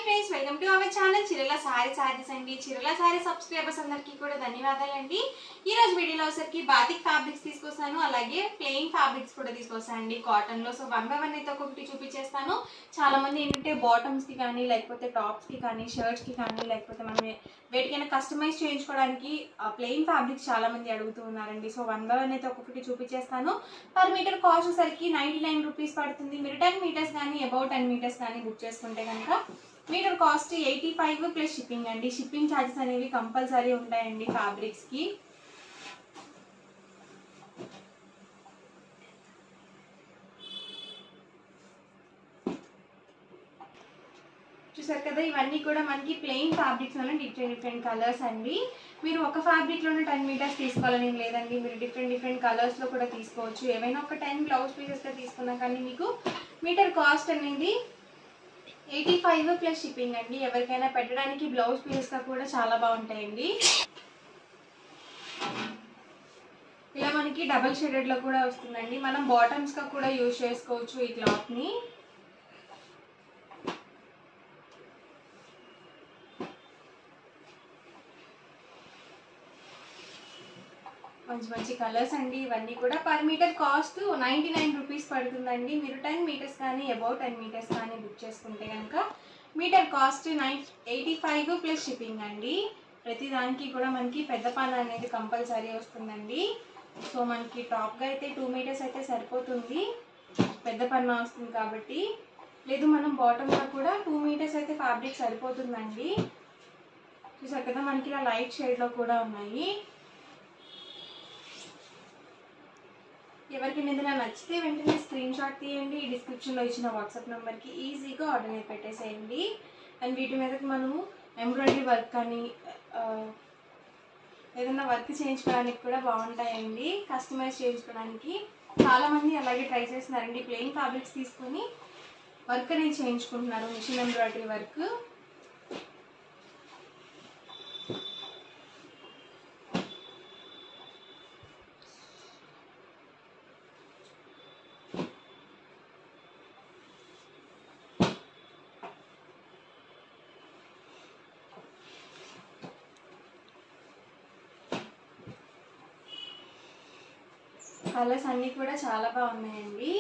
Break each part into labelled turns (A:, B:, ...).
A: friends welcome to our channel Chirala sari saris అండి Chirala sorry subscribers అందరికీ కూడా ధన్యవాదాలండి ఈ రోజు వీడియోలో వచ్చరికి బాతిక్ ఫ్యాబ్రిక్స్ తీసుకొస్తాను అలాగే ప్లెయిన్ ఫ్యాబ్రిక్స్ కూడా తీసుకొస్తాను అండి కాటన్ లో సో వన్ బై వన్ అయితే ఒక్కొక్కటి చూపించేస్తాను చాలా మంది ఏంటంటే బాటమ్స్ కి కానీ లేకపోతే టాప్స్ కి కానీ షర్ట్స్ కి కానీ లేకపోతే మనం వేటికైనా కస్టమైజ్ చేయించుకోవడానికి ప్లెయిన్ ఫ్యాబ్రిక్స్ చాలా మంది అడుగుతూ ఉన్నారండి సో వన్ బై వన్ అయితే ఒక్కొక్కటి చూపించేస్తాను పర్ మీటర్ కాస్ట్ వచ్చేసరికి నైంటీ నైన్ రూపీస్ పడుతుంది మీరు టెన్ మీటర్స్ కానీ అబౌట్ టెన్ మీటర్స్ కానీ బుక్ చేసుకుంటే కనుక metre cost eighty five plus shipping అండి షిప్పింగ్ ఛార్జెస్ అనేవి కంపల్సరీ ఉంటాయండి ఫ్యాబ్రిక్స్కి చూసారు కదా ఇవన్నీ కూడా మనకి ప్లెయిన్ ఫ్యాబ్రిక్స్ వల్ల డిఫరెంట్ డిఫరెంట్ కలర్స్ అండి మీరు ఒక ఫ్యాబ్రిక్లోనే టెన్ మీటర్స్ తీసుకోవాలని ఏం లేదండి మీరు డిఫరెంట్ డిఫరెంట్ కలర్స్లో కూడా తీసుకోవచ్చు ఏవైనా ఒక టెన్ బ్లౌజ్ పీసెస్తో తీసుకున్నా కానీ మీకు మీటర్ కాస్ట్ అనేది ఎయిటీ ఫైవ్ ప్లస్ షిప్పింగ్ అండి ఎవరికైనా పెట్టడానికి బ్లౌజ్ పీసెస్గా కూడా చాలా బాగుంటాయండి ఇలా మనకి డబల్ షేడెడ్లో కూడా వస్తుందండి మనం బాటమ్స్గా కూడా యూజ్ చేసుకోవచ్చు ఈ క్లాత్ని మంచి మంచి కలర్స్ అండి ఇవన్నీ కూడా per metre cost ninety nine rupees పడుతుందండి మీరు టెన్ మీటర్స్ కానీ అబౌట్ టెన్ మీటర్స్ కానీ బుక్ చేసుకుంటే కనుక metre cost nine eighty five plus shipping అండి ప్రతి దానికి కూడా మనకి పెద్ద పని అనేది కంపల్సరీ వస్తుందండి సో మనకి టాప్గా అయితే టూ మీటర్స్ అయితే సరిపోతుంది పెద్ద పన్న వస్తుంది కాబట్టి లేదు మనం బాటమ్గా కూడా టూ మీటర్స్ అయితే ఫ్యాబ్రిక్ సరిపోతుందండి చూసారు కదా మనకి ఇలా లైట్ షేడ్లో కూడా ఉన్నాయి ఎవరికైనా ఏదైనా నచ్చితే వెంటనే స్క్రీన్ షాట్ తీయండి ఈ డిస్క్రిప్షన్లో ఇచ్చిన వాట్సాప్ నెంబర్కి ఈజీగా ఆర్డర్ అనేది పెట్టేసేయండి అండ్ వీటి మీదకి మనము ఎంబ్రాయిడరీ వర్క్ కానీ ఆ, ఏదైనా వర్క్ చేయించుకోవడానికి కూడా బాగుంటాయండి కస్టమైజ్ చేయించుకోవడానికి చాలామంది అలాగే ట్రై చేస్తున్నారండి ప్లెయిన్ ఫ్యాబ్రిక్స్ తీసుకొని వర్క్ అనేది చేయించుకుంటున్నారు మిషన్ ఎంబ్రాయిడరీ వర్క్ కలర్స్ అన్నీ కూడా చాలా బాగున్నాయండి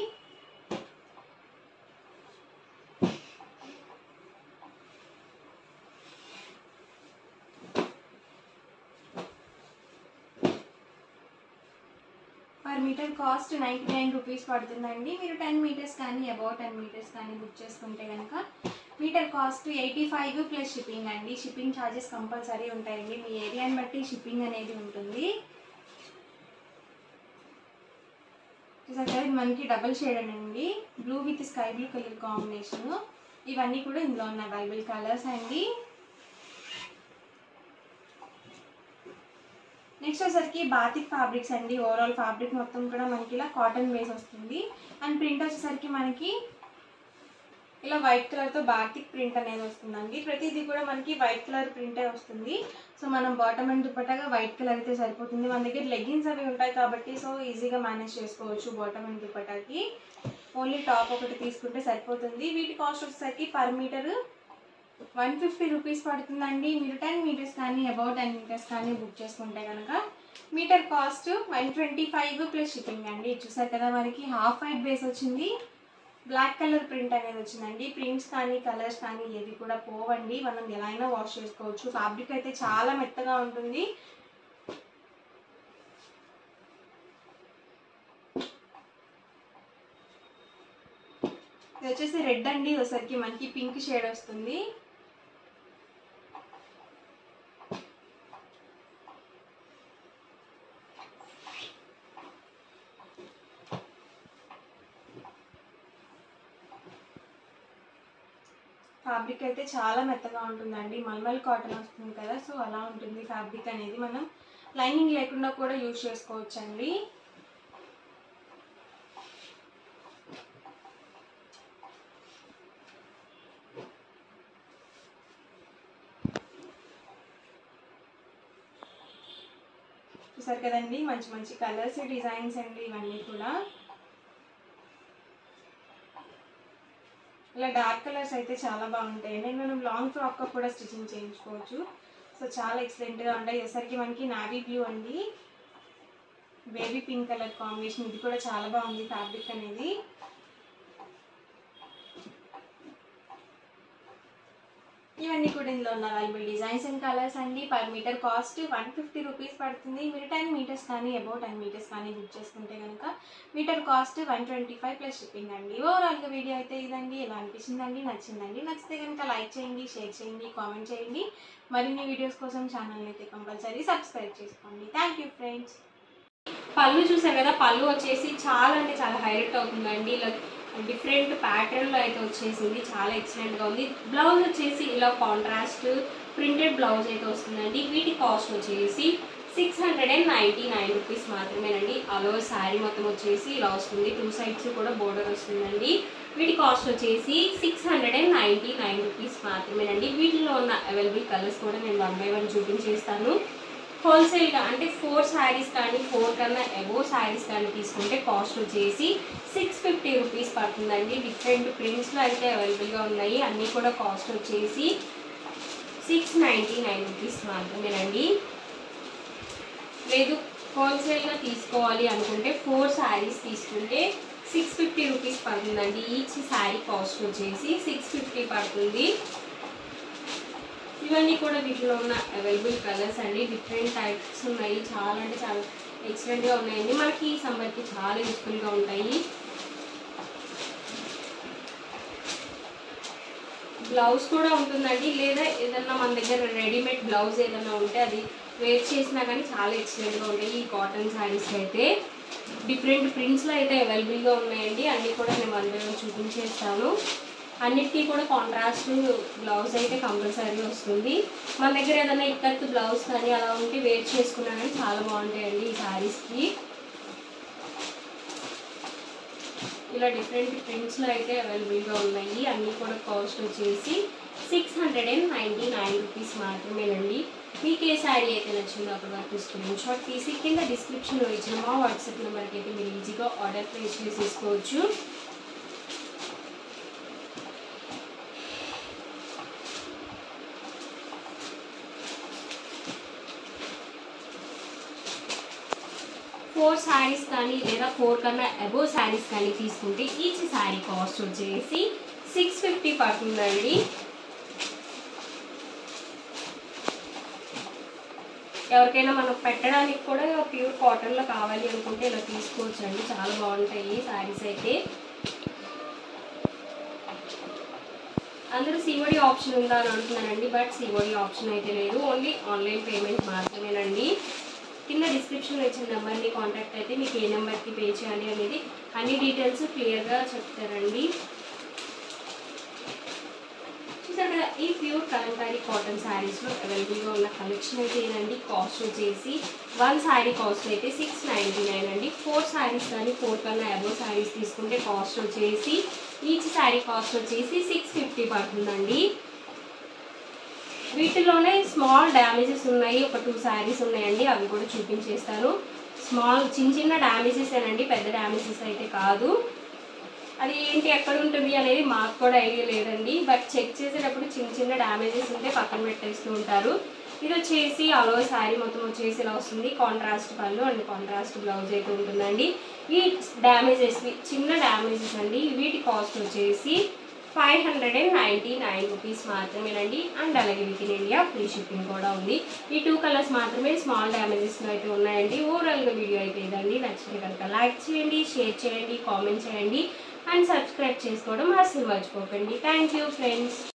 A: per metre cost ninety nine rupees పడుతుందండి మీరు టెన్ మీటర్స్ కానీ అబౌట్ టెన్ మీటర్స్ కానీ బుక్ చేసుకుంటే కనుక metre cost eighty five plus shipping అండి షిప్పింగ్ ఛార్జెస్ కంపల్సరీ ఉంటాయండి మీ ఏరియాని బట్టి షిప్పింగ్ అనేది ఉంటుంది చూసారు కదా ఇది మనకి డబల్ షేడ్ అండి blue with sky blue colour combination ఇవన్నీ కూడా ఇందులో ఉన్న అవైలబుల్ కలర్స్ అండి నెక్స్ట్ వచ్చేసరికి బాతిక్ ఫ్యాబ్రిక్స్ అండి ఓవరాల్ ఫ్యాబ్రిక్ మొత్తం కూడా మనకి ఇలా కాటన్ బేస్ వస్తుంది అండ్ ప్రింట్ వచ్చేసరికి మనకి ఇలా వైట్ కలర్తో బాతిక్ ప్రింట్ అనేది వస్తుందండి ప్రతిదీ కూడా మనకి వైట్ కలర్ ప్రింటే వస్తుంది సో మనం బాటమ్ అండ్ దుప్పటాగా వైట్ కలర్ అయితే సరిపోతుంది మన దగ్గర లెగ్గిన్స్ అవి ఉంటాయి కాబట్టి సో ఈజీగా మేనేజ్ చేసుకోవచ్చు బాటమ్ అండ్ దుప్పటాకి ఓన్లీ టాప్ ఒకటి తీసుకుంటే సరిపోతుంది వీటి కాస్ట్ వచ్చేసరికి per metre one fifty rupees పడుతుందండి మీరు టెన్ మీటర్స్ కానీ అబౌట్ టెన్ మీటర్స్ కానీ బుక్ చేసుకుంటే కనుక metre cost one twenty five plus shipping అండి ఇది చూసారు కదా మనకి హాఫ్ వైట్ బేస్ వచ్చింది బ్లాక్ కలర్ ప్రింట్ అనేది వచ్చిందండి ప్రింట్స్ కానీ కలర్స్ కానీ ఏది కూడా పోవండి మనం ఎలా అయినా వాష్ చేసుకోవచ్చు ఫ్యాబ్రిక్ అయితే చాలా మెత్తగా ఉంటుంది ఇది వచ్చేసి రెడ్ అండి ఒకసారికి మనకి పింక్ షేడ్ వస్తుంది ఫ్యాబ్రిక్ అయితే చాలా మెత్తగా ఉంటుందండి మల్మల్ కాటన్ వస్తుంది కదా సో అలా ఉంటుంది ఫ్యాబ్రిక్ అనేది మనం లైనింగ్ లేకుండా కూడా యూజ్ చేసుకోవచ్చండి చూసారు కదండి మంచి మంచి కలర్స్ డిజైన్స్ అండి ఇవన్నీ కూడా ఇలా డార్క్ కలర్స్ అయితే చాలా బాగుంటాయండి మనం లాంగ్ ఫ్రాక్ కూడా స్టిచ్చింగ్ చేయించుకోవచ్చు సో చాలా ఎక్సలెంట్గా ఉంటాయి వచ్చేసరికి మనకి నావీ బ్లూ అండి బేబీ పింక్ కలర్ కాంబినేషన్ ఇది కూడా చాలా బాగుంది ఫ్యాబ్రిక్ అనేది ఇవన్నీ కూడా ఇందులో ఉన్న అవైలబుల్ డిజైన్స్ అండ్ కలర్స్ అండి per metre cost one fifty rupees పడుతుంది మీరు టెన్ మీటర్స్ కానీ అబౌవ్ టెన్ మీటర్స్ కానీ బుక్ చేసుకుంటే కనుక metre cost one twenty five plus shipping అండి ఓవరాల్గా వీడియో అయితే ఇదండి ఎలా అనిపించిందండి నచ్చిందండి నచ్చితే కనుక లైక్ చేయండి షేర్ చేయండి కామెంట్ చేయండి మరిన్ని వీడియోస్ కోసం ఛానల్ అయితే కంపల్సరీ సబ్స్క్రైబ్ చేసుకోండి థ్యాంక్ యూ ఫ్రెండ్స్ పళ్ళు చూసారు కదా పళ్ళు వచ్చేసి చాలా అంటే చాలా హైలైట్ అవుతుందండి ఇలా డిఫరెంట్ ప్యాటర్న్లో అయితే వచ్చేసింది చాలా ఎక్సలెంట్గా ఉంది బ్లౌజ్ వచ్చేసి ఇలా కాంట్రాస్ట్ ప్రింటెడ్ బ్లౌజ్ అయితే వస్తుందండి వీటి కాస్ట్ వచ్చేసి six hundred and ninety nine rupees మాత్రమేనండి అలో శారీ మొత్తం వచ్చేసి ఇలా వస్తుంది టూ సైడ్స్ కూడా బోర్డర్ వస్తుందండి వీటి కాస్ట్ వచ్చేసి six hundred and ninety nine rupees మాత్రమేనండి వీటిలో ఉన్న అవైలబుల్ కలర్స్ కూడా నేను వన్ బై వన్ చూపించేస్తాను హోల్సేల్గా అంటే ఫోర్ శారీస్ కానీ ఫోర్ కన్నా అబోవ్ శారీస్ కానీ తీసుకుంటే కాస్ట్ వచ్చేసి సిక్స్ ఫిఫ్టీ రూపీస్ పడుతుందండి డిఫరెంట్ ప్రింట్స్లో అయితే అవైలబుల్గా ఉన్నాయి అన్నీ కూడా కాస్ట్ వచ్చేసి సిక్స్ నైంటీ నైన్ రూపీస్ మాత్రమేనండి లేదు హోల్సేల్గా తీసుకోవాలి అనుకుంటే ఫోర్ శారీస్ తీసుకుంటే సిక్స్ ఫిఫ్టీ రూపీస్ పడుతుందండి ఈచ్ శారీ కాస్ట్ వచ్చేసి సిక్స్ ఫిఫ్టీ పడుతుంది ఇవన్నీ కూడా వీటిలో ఉన్న అవైలబుల్ కలర్స్ అండి డిఫరెంట్ టైప్స్ ఉన్నాయి చాలా అంటే చాలా ఎక్సలెంట్గా ఉన్నాయండి మనకి ఈ సమ్మర్కి చాలా యూస్ఫుల్గా ఉంటాయి బ్లౌజ్ కూడా ఉంటుందండి లేదా ఏదన్నా మన దగ్గర రెడీమేడ్ బ్లౌజ్ ఏదైనా ఉంటే అది వేర్ చేసినా కానీ చాలా ఎక్సలెంట్గా ఉంటాయి ఈ కాటన్ శారీస్ అయితే డిఫరెంట్ ప్రింట్స్లో అయితే అవైలబుల్గా ఉన్నాయండి అన్నీ కూడా నేను అందరం చూపించేస్తాను అన్నిటికీ కూడా కాంట్రాస్ట్ బ్లౌజ్ అయితే కంపల్సరీ వస్తుంది మన దగ్గర ఏదైనా ఇక్కత్తు బ్లౌజ్ కానీ అలా ఉంటే వేర్ చేసుకున్నా కానీ చాలా బాగుంటాయండి ఈ శారీస్కి ఇలా డిఫరెంట్ ప్రింట్స్లో అయితే అవైలబుల్గా ఉన్నాయి అన్నీ కూడా కాస్ట్ వచ్చేసి six hundred and ninety nine rupees మాత్రమేనండి మీకు ఏ శారీ అయితే నచ్చిందో అక్కడ వరకు స్క్రీన్ షాట్ తీసి కింద డిస్క్రిప్షన్లో ఇచ్చిన మా వాట్సాప్ నెంబర్కి అయితే మీరు ఈజీగా ఆర్డర్ ప్లేస్ చేసేసుకోవచ్చు ఫోర్ శారీస్ కానీ లేదా ఫోర్ కన్నా అబోవ్ శారీస్ కానీ తీసుకుంటే ఈచ్ శారీ కాస్ట్ వచ్చేసి సిక్స్ ఫిఫ్టీ పడుతుందండి ఎవరికైనా మనం పెట్టడానికి కూడా ప్యూర్ కాటన్లో కావాలి అనుకుంటే ఇలా తీసుకోవచ్చు అండి చాలా బాగుంటాయి శారీస్ అయితే అందరూ సిఓడి ఆప్షన్ ఉందా అని అంటున్నారండి బట్ సిఓడి ఆప్షన్ అయితే లేదు ఓన్లీ ఆన్లైన్ పేమెంట్ మాత్రమేనండి కింద డిస్క్రిప్షన్లో ఇచ్చిన నెంబర్ని కాంటాక్ట్ అయితే మీకు ఏ నెంబర్కి పే చేయాలి అనేది అన్ని డీటెయిల్స్ క్లియర్గా చెప్తారండి చూసారు కదా ఈ ప్యూర్ కలంకారీ కాటన్ శారీస్లో అవైలబుల్గా ఉన్న కలెక్షన్ అయితే ఏనండి కాస్ట్ వచ్చేసి వన్ శారీ కాస్ట్ అయితే సిక్స్ నైంటీ నైన్ అండి ఫోర్ శారీస్ కానీ ఫోర్ కన్నా అబోవ్ శారీస్ తీసుకుంటే కాస్ట్ వచ్చేసి ఈచ్ శారీ కాస్ట్ వచ్చేసి సిక్స్ ఫిఫ్టీ పడుతుందండి వీటిలోనే స్మాల్ డ్యామేజెస్ ఉన్నాయి ఒక టూ శారీస్ ఉన్నాయండి అవి కూడా చూపించేస్తాను స్మాల్ చిన్న చిన్న డ్యామేజెస్ ఏనండి పెద్ద డ్యామేజెస్ అయితే కాదు అది ఏంటి ఎక్కడ ఉంటుంది అనేది మాకు కూడా ఐడియా లేదండి బట్ చెక్ చేసేటప్పుడు చిన్న చిన్న డ్యామేజెస్ ఉంటే పక్కన పెట్టేస్తూ ఉంటారు ఇది వచ్చేసి అలో శారీ మొత్తం వచ్చేసి ఇలా వస్తుంది కాంట్రాస్ట్ పళ్ళు అండ్ కాంట్రాస్ట్ బ్లౌజ్ అయితే ఉంటుందండి ఈ డ్యామేజెస్ చిన్న డ్యామేజెస్ అండి వీటి కాస్ట్ వచ్చేసి five hundred and ninety nine rupees మాత్రమేనండి అండ్ అలాగే with in India free shipping కూడా ఉంది ఈ టూ కలర్స్ మాత్రమే స్మాల్ డ్యామేజెస్లో అయితే ఉన్నాయండి ఓవరాల్గా వీడియో అయితే ఇదండి నచ్చితే కనుక లైక్ చేయండి షేర్ చేయండి కామెంట్ చేయండి అండ్ సబ్స్క్రైబ్ చేసుకోవడం అస్సలు మర్చిపోకండి థ్యాంక్ యూ ఫ్రెండ్స్